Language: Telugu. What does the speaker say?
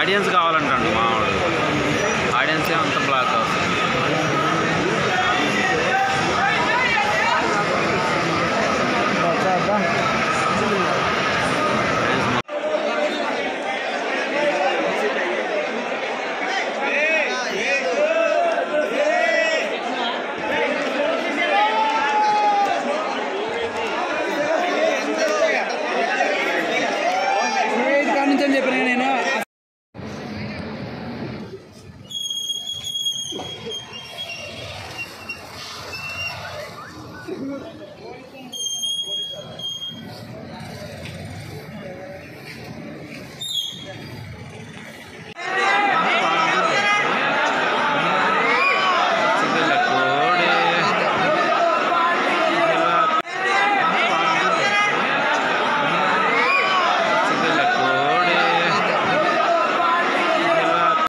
ఆడియన్స్ కావాలంటాడు మావాడు ఆడియన్సే అంత బ్లాక్ అవుతుంది చేద్దాం కాడ నుంచి అని చెప్పిన